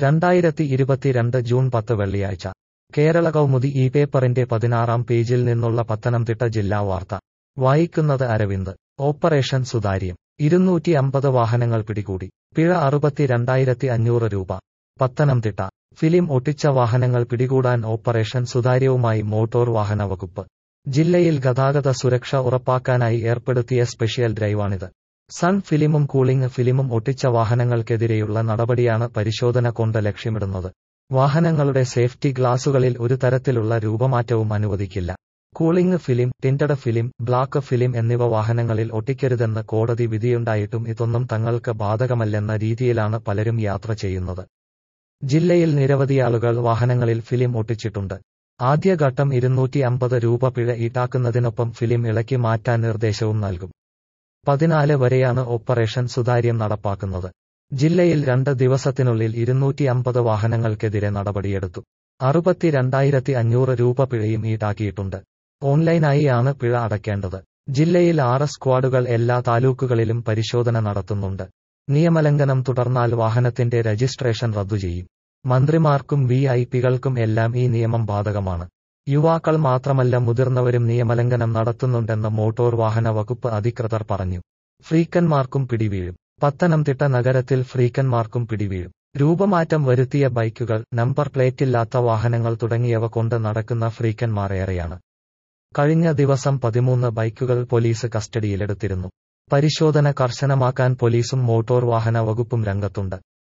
രണ്ടായിരത്തി ഇരുപത്തിരണ്ട് ജൂൺ പത്ത് വെള്ളിയാഴ്ച കേരള കൗമുദി ഈ പേപ്പറിന്റെ പതിനാറാം പേജിൽ നിന്നുള്ള പത്തനംതിട്ട ജില്ലാ വാർത്ത വായിക്കുന്നത് അരവിന്ദ് ഓപ്പറേഷൻ സുതാര്യം ഇരുന്നൂറ്റി അമ്പത് വാഹനങ്ങൾ പിടികൂടി പിഴ അറുപത്തിരണ്ടായിരത്തി അഞ്ഞൂറ് രൂപ പത്തനംതിട്ട ഫിലിം ഒട്ടിച്ച വാഹനങ്ങൾ പിടികൂടാൻ ഓപ്പറേഷൻ സുതാര്യവുമായി മോട്ടോർ വാഹന വകുപ്പ് ജില്ലയിൽ ഗതാഗത സുരക്ഷ ഉറപ്പാക്കാനായി ഏർപ്പെടുത്തിയ സ്പെഷ്യൽ ഡ്രൈവാണിത് സൺ ഫിലിമും കൂളിംഗ് ഫിലിമും ഒട്ടിച്ച വാഹനങ്ങൾക്കെതിരെയുള്ള നടപടിയാണ് പരിശോധന കൊണ്ട് ലക്ഷ്യമിടുന്നത് വാഹനങ്ങളുടെ സേഫ്റ്റി ഗ്ലാസുകളിൽ ഒരു തരത്തിലുള്ള രൂപമാറ്റവും അനുവദിക്കില്ല cooling film tinted film black film എന്നിവ വാഹനങ്ങളിൽ ഒട്ടിക്കരുതെന്ന് കോടതി വിധിയുണ്ടായിട്ടും ഇതൊന്നും തങ്ങൾക്ക് ബാധകമല്ലെന്ന രീതിയിലാണ് പലരും യാത്ര ചെയ്യുന്നത് ജില്ലയിൽ നിരവധിയാളുകൾ വാഹനങ്ങളിൽ ഫിലിം ഒട്ടിച്ചിട്ടുണ്ട് ആദ്യഘട്ടം ഇരുന്നൂറ്റി അമ്പത് രൂപ പിഴ ഈടാക്കുന്നതിനൊപ്പം ഫിലിം ഇളക്കി മാറ്റാൻ നിർദ്ദേശവും നൽകും പതിനാല് വരെയാണ് ഓപ്പറേഷൻ സുതാര്യം നടപ്പാക്കുന്നത് ജില്ലയിൽ രണ്ട് ദിവസത്തിനുള്ളിൽ ഇരുന്നൂറ്റി അമ്പത് വാഹനങ്ങൾക്കെതിരെ നടപടിയെടുത്തു അറുപത്തിരണ്ടായിരത്തി അഞ്ഞൂറ് രൂപ പിഴയും ഈടാക്കിയിട്ടുണ്ട് ഓൺലൈനായി ആണ് പിഴ അടയ്ക്കേണ്ടത് ജില്ലയിൽ ആറ് സ്ക്വാഡുകൾ എല്ലാ താലൂക്കുകളിലും പരിശോധന നടത്തുന്നുണ്ട് നിയമലംഘനം തുടർന്നാൽ വാഹനത്തിന്റെ രജിസ്ട്രേഷൻ റദ്ദു ചെയ്യും മന്ത്രിമാർക്കും വി ഐ പികൾക്കും എല്ലാം ഈ നിയമം ബാധകമാണ് യുവാക്കൾ മാത്രമല്ല മുതിർന്നവരും നിയമലംഘനം നടത്തുന്നുണ്ടെന്ന് മോട്ടോർ വാഹന വകുപ്പ് അധികൃതർ പറഞ്ഞു ഫ്രീക്കന്മാർക്കും പിടിവീഴും പത്തനംതിട്ട നഗരത്തിൽ ഫ്രീക്കന്മാർക്കും പിടിവീഴും രൂപമാറ്റം വരുത്തിയ ബൈക്കുകൾ നമ്പർ പ്ലേറ്റില്ലാത്ത വാഹനങ്ങൾ തുടങ്ങിയവ കൊണ്ട് നടക്കുന്ന ഫ്രീക്കന്മാർ ഏറെയാണ് കഴിഞ്ഞ ദിവസം പതിമൂന്ന് ബൈക്കുകൾ പോലീസ് കസ്റ്റഡിയിലെടുത്തിരുന്നു പരിശോധന കർശനമാക്കാൻ പോലീസും മോട്ടോർ വാഹന വകുപ്പും രംഗത്തുണ്ട്